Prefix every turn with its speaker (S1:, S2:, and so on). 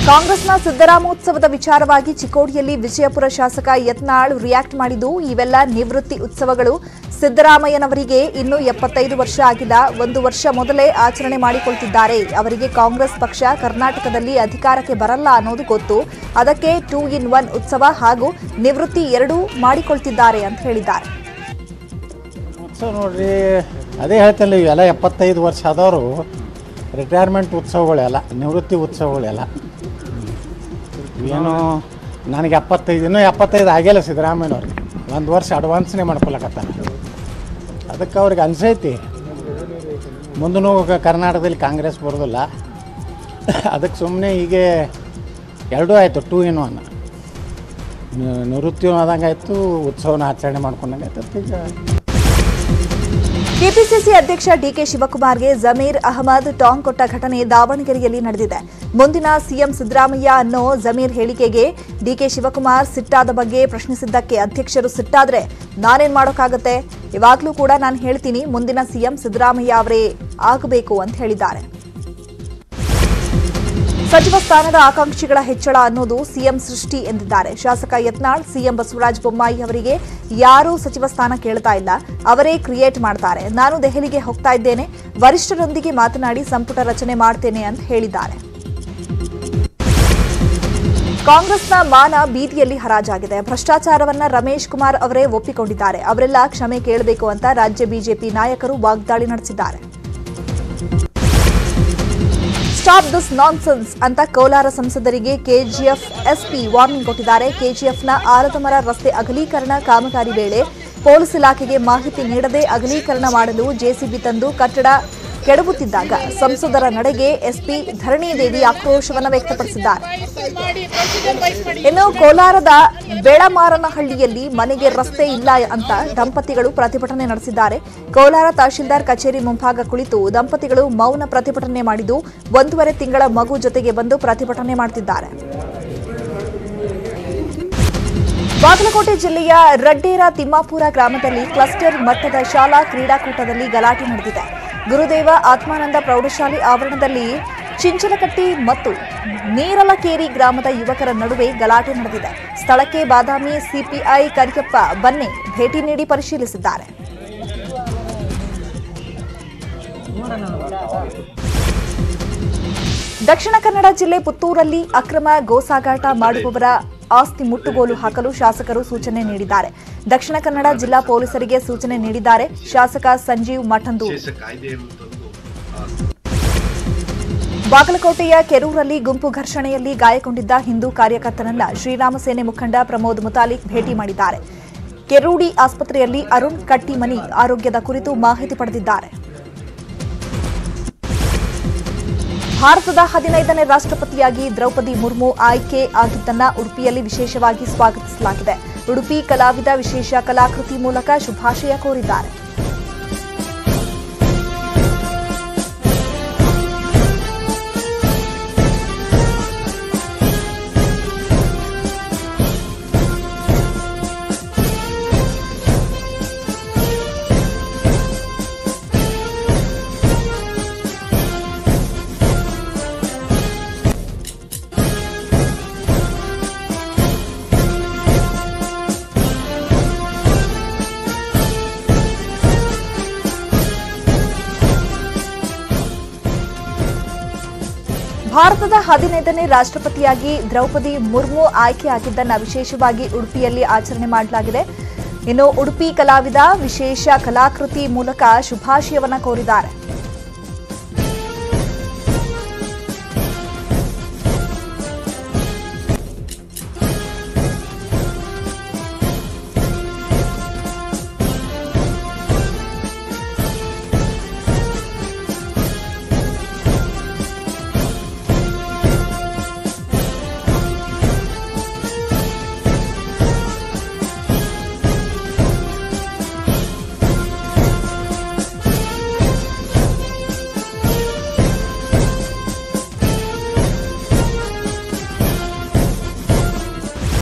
S1: ಕಾಂಗ್ರೆಸ್ನ ಸಿದ್ದರಾಮೋತ್ಸವದ ವಿಚಾರವಾಗಿ ಚಿಕ್ಕೋಡಿಯಲ್ಲಿ ವಿಜಯಪುರ ಶಾಸಕ ಯತ್ನಾಳ್ ರಿಯಾಕ್ಟ್ ಮಾಡಿದ್ದು ಇವೆಲ್ಲ ನಿವೃತ್ತಿ ಉತ್ಸವಗಳು ಸಿದ್ದರಾಮಯ್ಯನವರಿಗೆ ಇನ್ನೂ ಎಪ್ಪತ್ತೈದು ವರ್ಷ ಆಗಿಲ್ಲ ಒಂದು ವರ್ಷ ಮೊದಲೇ ಆಚರಣೆ ಮಾಡಿಕೊಳ್ತಿದ್ದಾರೆ ಅವರಿಗೆ ಕಾಂಗ್ರೆಸ್ ಪಕ್ಷ ಕರ್ನಾಟಕದಲ್ಲಿ ಅಧಿಕಾರಕ್ಕೆ ಬರಲ್ಲ ಅನ್ನೋದು ಗೊತ್ತು ಅದಕ್ಕೆ ಟೂ ಇನ್ ಒನ್ ಉತ್ಸವ ಹಾಗೂ ನಿವೃತ್ತಿ ಎರಡೂ ಮಾಡಿಕೊಳ್ತಿದ್ದಾರೆ ಅಂತ ಹೇಳಿದ್ದಾರೆ
S2: ಉತ್ಸವ ನೋಡ್ರಿ ಅದೇ ಹೇಳ್ತಲ್ಲ ಇವೆಲ್ಲ ಎಪ್ಪತ್ತೈದು ವರ್ಷ ಆದವರು ರಿಟೈರ್ಮೆಂಟ್ ಉತ್ಸವಗಳೆಲ್ಲ ನಿವೃತ್ತಿ ಉತ್ಸವಗಳೆಲ್ಲ ಏನು ನನಗೆ ಎಪ್ಪತ್ತೈದು ಇನ್ನೂ ಎಪ್ಪತ್ತೈದು ಆಗಿಲ್ಲ ಸಿದ್ದರಾಮಯ್ಯನವ್ರಿಗೆ ಒಂದು ವರ್ಷ ಅಡ್ವಾನ್ಸ್ನೇ ಮಾಡ್ಕೊಳಕತ್ತಾರ ಅದಕ್ಕೆ ಅವ್ರಿಗೆ ಅನ್ಸೈತಿ ಮುಂದೂ ಕರ್ನಾಟಕದಲ್ಲಿ ಕಾಂಗ್ರೆಸ್ ಬರೋದಿಲ್ಲ ಅದಕ್ಕೆ ಸುಮ್ಮನೆ ಹೀಗೆ ಎರಡೂ ಆಯಿತು ಟೂ ಇನ್ ಒನ್ ನಿವೃತ್ತಿನೂ ಆದಂಗೆ ಆಯಿತು ಉತ್ಸವನ ಆಚರಣೆ ಮಾಡ್ಕೊಂಡಂಗೆ ಆಯ್ತು ಅದಕ್ಕೆ ಈಗ
S1: ಕೆಪಿಸಿಸಿ ಅಧ್ಯಕ್ಷ ಡಿಕೆ ಶಿವಕುಮಾರ್ಗೆ ಜಮೀರ್ ಅಹಮದ್ ಟಾಂಗ್ ಕೊಟ್ಟ ಘಟನೆ ದಾವಣಗೆರೆಯಲ್ಲಿ ನಡೆದಿದೆ ಮುಂದಿನ ಸಿಎಂ ಸಿದ್ದರಾಮಯ್ಯ ಅನ್ನೋ ಜಮೀರ್ ಹೇಳಿಕೆಗೆ ಡಿಕೆ ಶಿವಕುಮಾರ್ ಸಿಟ್ಟಾದ ಬಗ್ಗೆ ಪ್ರಶ್ನಿಸಿದ್ದಕ್ಕೆ ಅಧ್ಯಕ್ಷರು ಸಿಟ್ಟಾದ್ರೆ ನಾನೇನ್ ಮಾಡೋಕ್ಕಾಗತ್ತೆ ಇವಾಗ್ಲೂ ಕೂಡ ನಾನು ಹೇಳ್ತೀನಿ ಮುಂದಿನ ಸಿಎಂ ಸಿದ್ದರಾಮಯ್ಯ ಅವರೇ ಆಗಬೇಕು ಅಂತ ಹೇಳಿದ್ದಾರೆ ಸಚಿವ ಸ್ಥಾನದ ಆಕಾಂಕ್ಷಿಗಳ ಹೆಚ್ಚಳ ಅನ್ನೋದು ಸಿಎಂ ಸೃಷ್ಟಿ ಎಂದಿದ್ದಾರೆ ಶಾಸಕ ಯತ್ನಾಳ್ ಸಿಎಂ ಬಸವರಾಜ ಬೊಮ್ಮಾಯಿ ಅವರಿಗೆ ಯಾರೂ ಸಚಿವ ಸ್ಥಾನ ಕೇಳ್ತಾ ಇಲ್ಲ ಅವರೇ ಕ್ರಿಯೇಟ್ ಮಾಡ್ತಾರೆ ನಾನು ದೆಹಲಿಗೆ ಹೋಗ್ತಾ ಇದ್ದೇನೆ ವರಿಷ್ಠರೊಂದಿಗೆ ಮಾತನಾಡಿ ಸಂಪುಟ ರಚನೆ ಮಾಡ್ತೇನೆ ಅಂತ ಹೇಳಿದ್ದಾರೆ ಕಾಂಗ್ರೆಸ್ನ ಮಾನ ಬೀದಿಯಲ್ಲಿ ಹರಾಜಾಗಿದೆ ಭ್ರಷ್ಟಾಚಾರವನ್ನ ರಮೇಶ್ ಕುಮಾರ್ ಅವರೇ ಒಪ್ಪಿಕೊಂಡಿದ್ದಾರೆ ಅವರೆಲ್ಲ ಕ್ಷಮೆ ಕೇಳಬೇಕು ಅಂತ ರಾಜ್ಯ ಬಿಜೆಪಿ ನಾಯಕರು ವಾಗ್ದಾಳಿ ನಡೆಸಿದ್ದಾರೆ ಸ್ಟಾಪ್ ದಿಸ್ ನಾನ್ಸೆನ್ಸ್ ಅಂತ ಕೋಲಾರ ಸಂಸದರಿಗೆ ಕೆಜಿಎಫ್ ಎಸ್ಪಿ ವಾರ್ನಿಂಗ್ ಕೊಟ್ಟಿದ್ದಾರೆ ಕೆಜಿಎಫ್ನ ಆಲದ ಮರ ರಸ್ತೆ ಅಗಲೀಕರಣ ಕಾಮಗಾರಿ ವೇಳೆ ಪೊಲೀಸ್ ಇಲಾಖೆಗೆ ಮಾಹಿತಿ ನೀಡದೆ ಅಗಲೀಕರಣ ಮಾಡಲು ಜೆಸಿಬಿ ತಂದು ಕಟ್ಟಡ ಕೆಡವುತ್ತಿದ್ದಾಗ ಸಂಸದರ ನಡೆಗೆ ಎಸ್ಪಿ ಧರಣಿ ದೇವಿ ಆಕ್ರೋಶವನ್ನು ವ್ಯಕ್ತಪಡಿಸಿದ್ದಾರೆ ಇನ್ನು ಕೋಲಾರದ ಬೆಳಮಾರನಹಳ್ಳಿಯಲ್ಲಿ ಮನೆಗೆ ರಸ್ತೆ ಇಲ್ಲ ಅಂತ ದಂಪತಿಗಳು ಪ್ರತಿಭಟನೆ ನಡೆಸಿದ್ದಾರೆ ಕೋಲಾರ ತಹಶೀಲ್ದಾರ್ ಕಚೇರಿ ಮುಂಭಾಗ ಕುಳಿತು ದಂಪತಿಗಳು ಮೌನ ಪ್ರತಿಭಟನೆ ಮಾಡಿದ್ದು ಒಂದೂವರೆ ತಿಂಗಳ ಮಗು ಜೊತೆಗೆ ಬಂದು ಪ್ರತಿಭಟನೆ ಮಾಡುತ್ತಿದ್ದಾರೆ ಬಾಗಲಕೋಟೆ ಜಿಲ್ಲೆಯ ರಡ್ಡೇರ ತಿಮ್ಮಾಪುರ ಗ್ರಾಮದಲ್ಲಿ ಕ್ಲಸ್ಟರ್ ಮಟ್ಟದ ಶಾಲಾ ಕ್ರೀಡಾಕೂಟದಲ್ಲಿ ಗಲಾಟೆ ನಡೆದಿದೆ ಗುರುದೇವ ಆತ್ಮಾನಂದ ಪ್ರೌಢಶಾಲೆ ಆವರಣದಲ್ಲಿ ಚಿಂಚಲಕಟ್ಟಿ ಮತ್ತು ನೀರಲಕೇರಿ ಗ್ರಾಮದ ಯುವಕರ ನಡುವೆ ಗಲಾಟೆ ನಡೆದಿದೆ ಸ್ಥಳಕ್ಕೆ ಬಾದಾಮಿ ಸಿಪಿಐ ಕರಿಯಪ್ಪ ಬನ್ನೆ ಭೇಟಿ ನೀಡಿ ಪರಿಶೀಲಿಸಿದ್ದಾರೆ ದಕ್ಷಿಣ ಕನ್ನಡ ಜಿಲ್ಲೆ ಪುತ್ತೂರಲ್ಲಿ ಅಕ್ರಮ ಗೋಸಾಗಾಟ ಮಾಡುವವರ ಆಸ್ತಿ ಮುಟ್ಟುಗೋಲು ಹಾಕಲು ಶಾಸಕರು ಸೂಚನೆ ನೀಡಿದ್ದಾರೆ ದಕ್ಷಿಣ ಕನ್ನಡ ಜಿಲ್ಲಾ ಪೊಲೀಸರಿಗೆ ಸೂಚನೆ ನೀಡಿದ್ದಾರೆ ಶಾಸಕ ಸಂಜೀವ್ ಮಠಂದೂರು ಬಾಗಲಕೋಟೆಯ ಕೆರೂರಲ್ಲಿ ಗುಂಪು ಘರ್ಷಣೆಯಲ್ಲಿ ಗಾಯಗೊಂಡಿದ್ದ ಹಿಂದೂ ಕಾರ್ಯಕರ್ತನನ್ನ ಶ್ರೀರಾಮ ಸೇನೆ ಮುಖಂಡ ಪ್ರಮೋದ್ ಮುತಾಲಿಕ್ ಭೇಟಿ ಮಾಡಿದ್ದಾರೆ ಕೆರೂಡಿ ಆಸ್ಪತ್ರೆಯಲ್ಲಿ ಅರುಣ್ ಕಟ್ಟಿಮನಿ ಆರೋಗ್ಯದ ಕುರಿತು ಮಾಹಿತಿ ಪಡೆದಿದ್ದಾರೆ ಭಾರತದ ಹದಿನೈದನೇ ರಾಷ್ಟ್ರಪತಿಯಾಗಿ ದ್ರೌಪದಿ ಮುರ್ಮು ಆಯ್ಕೆ ಆಗಿದ್ದನ್ನ ಉಡುಪಿಯಲ್ಲಿ ವಿಶೇಷವಾಗಿ ಸ್ವಾಗತಿಸಲಾಗಿದೆ ಉಡುಪಿ ಕಲಾವಿದ ವಿಶೇಷ ಕಲಾಕೃತಿ ಮೂಲಕ ಶುಭಾಶಯ ಕೋರಿದ್ದಾರೆ ಭಾರತದ ಹದಿನೈದನೇ ರಾಷ್ಟ್ರಪತಿಯಾಗಿ ದ್ರೌಪದಿ ಮುರ್ಮು ಆಯ್ಕೆಯಾಗಿದ್ದನ್ನ ವಿಶೇಷವಾಗಿ ಉಡುಪಿಯಲ್ಲಿ ಆಚರಣೆ ಮಾಡಲಾಗಿದೆ ಇನ್ನು ಉಡುಪಿ ಕಲಾವಿದ ವಿಶೇಷ ಕಲಾಕೃತಿ ಮೂಲಕ ಶುಭಾಶಯವನ್ನ ಕೋರಿದ್ದಾರೆ